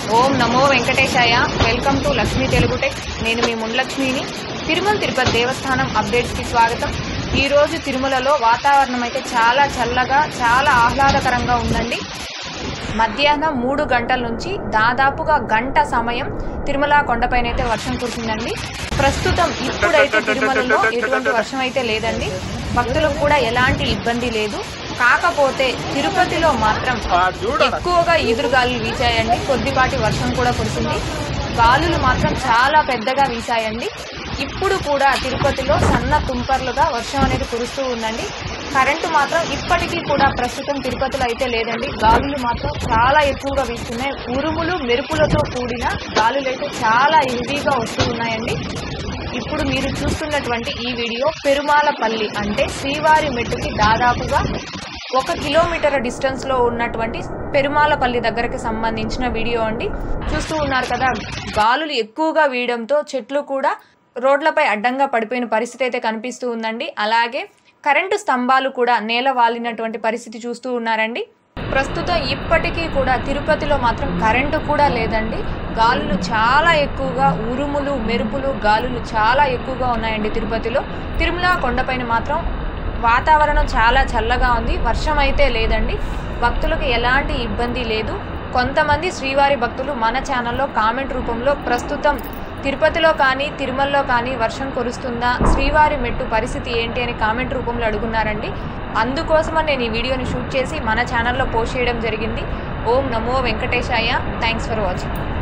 ఓం నమో వెంకటేశాయ welcome to Lakshmi Telugu tech నేను మీ ముండ్లక్ష్మిని తిరుమల తిరుపతి దేవస్థానం అప్డేట్స్ కి స్వాగతం ఈ రోజు తిరుమలలో వాతావరణం అయితే చాలా చల్లగా చాలా ఆహ్లాదకరంగా ఉందండి మధ్యాహ్నం మూడు గంటల నుంచి దాదాపుగా గంట సమయం తిరుమల కొండపైన అయితే వర్షం కురిసిందండి ప్రస్తుతం ఇప్పుడైతే తిరుమలలో ఎటువంటి వర్షం అయితే లేదండి భక్తులకు కూడా ఎలాంటి ఇబ్బంది లేదు కాకపోతే తిరుపతిలో మాత్రం ఎక్కువగా ఈదురుగాలులు వీచాయండి కొద్దిపాటి వర్షం కూడా కురిసింది గాలులు మాత్రం చాలా పెద్దగా వీసాయండి ఇప్పుడు కూడా తిరుపతిలో సన్న తుంపర్లుగా వర్షం అనేది కురుస్తూ ఉందండి కరెంటు మాత్రం ఇప్పటికీ కూడా ప్రస్తుతం తిరుపతిలో అయితే లేదండి గాలులు మాత్రం చాలా ఎక్కువగా వీస్తున్నాయి ఉరుములు మెరుపులతో కూడిన గాలులు అయితే చాలా హెవీగా వస్తూ ఉన్నాయండి ఇప్పుడు మీరు చూస్తున్నటువంటి ఈ వీడియో పెరుమాలపల్లి అంటే శ్రీవారి మెట్టుకి దాదాపుగా ఒక కిలోమీటర్ డిస్టెన్స్ లో ఉన్నటువంటి పెరుమాలపల్లి దగ్గరకు సంబంధించిన వీడియో అండి చూస్తూ ఉన్నారు కదా గాలులు ఎక్కువగా వీయడంతో చెట్లు కూడా రోడ్లపై అడ్డంగా పడిపోయిన పరిస్థితి అయితే కనిపిస్తూ ఉందండి అలాగే కరెంటు స్తంభాలు కూడా నేల వాలినటువంటి పరిస్థితి చూస్తూ ఉన్నారండి ప్రస్తుతం ఇప్పటికీ కూడా తిరుపతిలో మాత్రం కరెంటు కూడా లేదండి గాలులు చాలా ఎక్కువగా ఉరుములు మెరుపులు గాలులు చాలా ఎక్కువగా ఉన్నాయండి తిరుపతిలో తిరుమల కొండపైన మాత్రం వాతావరణం చాలా చల్లగా ఉంది వర్షం అయితే లేదండి భక్తులకు ఎలాంటి ఇబ్బంది లేదు కొంతమంది శ్రీవారి భక్తులు మన ఛానల్లో కామెంట్ రూపంలో ప్రస్తుతం తిరుపతిలో కానీ తిరుమలలో కానీ వర్షం కురుస్తుందా శ్రీవారి మెట్టు పరిస్థితి ఏంటి అని కామెంట్ రూపంలో అడుగున్నారండి అందుకోసమని నేను ఈ వీడియోని షూట్ చేసి మన ఛానల్లో పోస్ట్ చేయడం జరిగింది ఓం నమో వెంకటేశాయ థ్యాంక్స్ ఫర్ వాచింగ్